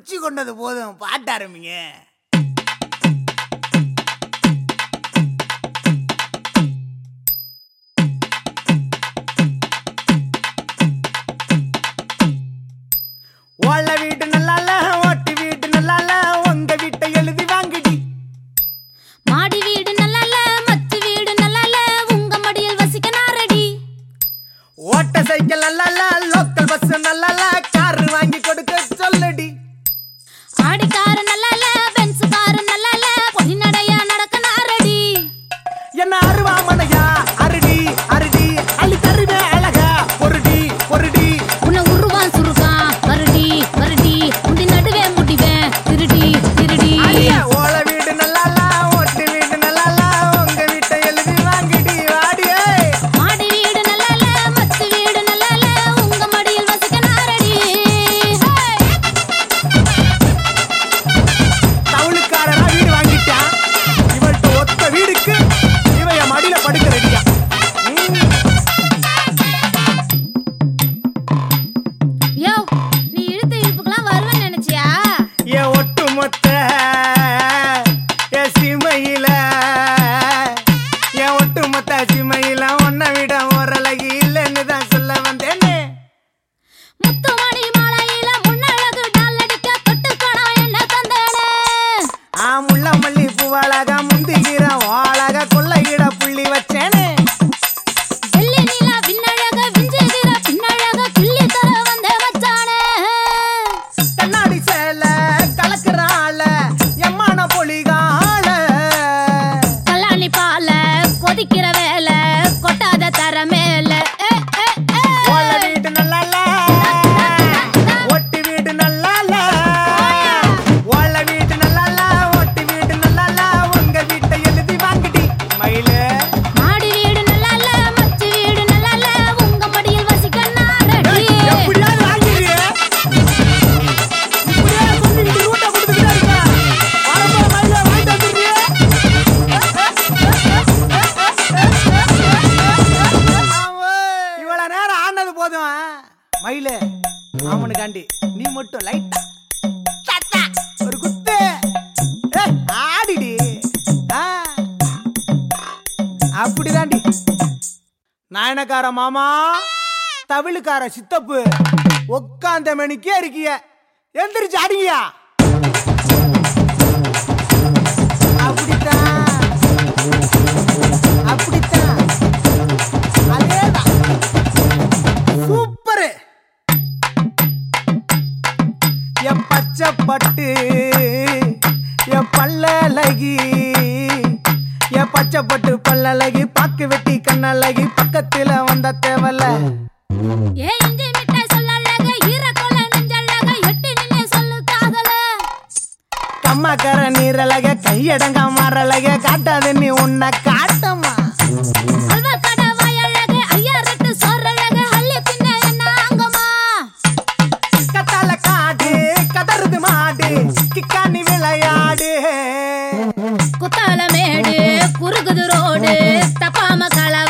குச்சி கொண்டது போதும் பாட்ட ஆரம்பிங்க ஓல வீடு நல்லால ஓட்டு வீடு நல்லால உங்க வீட்டை எழுதி வாங்கிடி மாடி வீடு நல்லால மத்து வீடு நல்லால உங்க மடியில் வசிக்க நாரடி ஓட்ட சைக்கிள் நல்லால லோக்கல் பஸ் நல்லால கார் வாங்கி கொடுக்க சொல்லடி ஆடி காரு நல்லால பென்ஸ் காரு நல்லால பொடி நடையா நடக்க நாரடி என்ன அருவாமனையா அருடி அருடி அள்ளி தருவே அழகா பொருடி பொருடி உன்னை உருவான் சுருக்கான் வருடி வருடி முடி நடுவே முடிவேன் திருடி திருடி அடியே, ஓல வீடு நல்லால ஓட்டு வீடு நல்லால உங்க வீட்டை எழுதி வாங்கிடி வாடியே மாடி வீடு நல்லால மத்து வீடு நல்லால உங்க மடியில் வசிக்க நாரடி ஹே! தவுளுக்காரனா வீடு வாங்கிட்டான் இவள்கிட்ட ஒத்த வீடுக்கு இவ என் மடியில படுக்க ரெடியா யோ நீ இழுத்த இழுப்புக்கெல்லாம் வருவேன்னு நினைச்சியா என் ஒட்டு மொத்த என் சிமையில என் ஒட்டு மொத்த சிமையில உன்னை விட ஓரழகி இல்லைன்னு தான் சொல்ல வந்தேனே முத்துமணி மாலையில முன்னழகு டாலடிக்க தொட்டு பணம் என்ன தந்தேனே ஆ முள்ள மல்லி பூவாழக முந்திகிற வாழக கொள்ளையிட புள்ளி வச்சேனே வெள்ளி நிலா விண்ணழக விஞ்சுகிற பின்னழக கிள்ளி தர வந்த மச்சானே கண்ணாடி சேல கலக்குற ஆள எம்மான பொலிகால கல்லாணி பால கொதிக்கிற வேலை கொட்டாத தர மேல ஏ, ஏ, ஏ. ஓல வீடு நல்லால ஒட்டு வீடு நல்லால ஓல வீடு நல்லால ஒட்டு வீடு நல்லால உங்க வீட்டை எழுதி வாங்கிடி மயிலு மாடி வீடு நல்லால மச்சு வீடு நல்லால உங்க மடியில் வசிக்க நாரடி எப்படியாவது வாங்கிடுறியே இப்படியே சொல்லிக்கிட்டு ரூட்டை கொடுத்துக்கிட்டே இருக்க வரப்போ மயில வாங்கிட்டு வந்துடுறியே இவ்வளவு நேரம் ஆனது போதும் மயிலு மாமனுக்காண்டி நீ மட்டும் லைட்டா சட்டா, ஒரு குத்து ஏய், ஆடிடி ஆ. அப்படிதாண்டி நாயனக்கார மாமா தவிழுக்கார சித்தப்பு உக்காந்த மணிக்கே இருக்கிய எந்திரிச்சு அடிங்கயா அப்படித்தான் அப்படித்தான் அதேதான் சூப்பரு என் பச்சை பட்டு என் பல்லழகி என் பச்சை பட்டு பல்லழகி பாக்கு வெட்டி கண்ணழகி பக்கத்துல வந்த தேவல ஏ இஞ்சி மிட்டாய் சொல்லழக ஈரக்கொலை நெஞ்சழக எட்டி நின்னு சொல்லு காதல கம்மாக்கர நீரழக கையடங்க மாறழக காட்டாது நீ உன்னை காட்டமா அல்வா கடை வாயழக ஐயா ரெட்டு சோறழக அள்ளி தின்ன என்ன அங்கமா கத்தால காடு கதறுது மாடு கிக்கானி விளையாடு குத்தால மேடு குறுகுது ரோடு தப்பாம களவ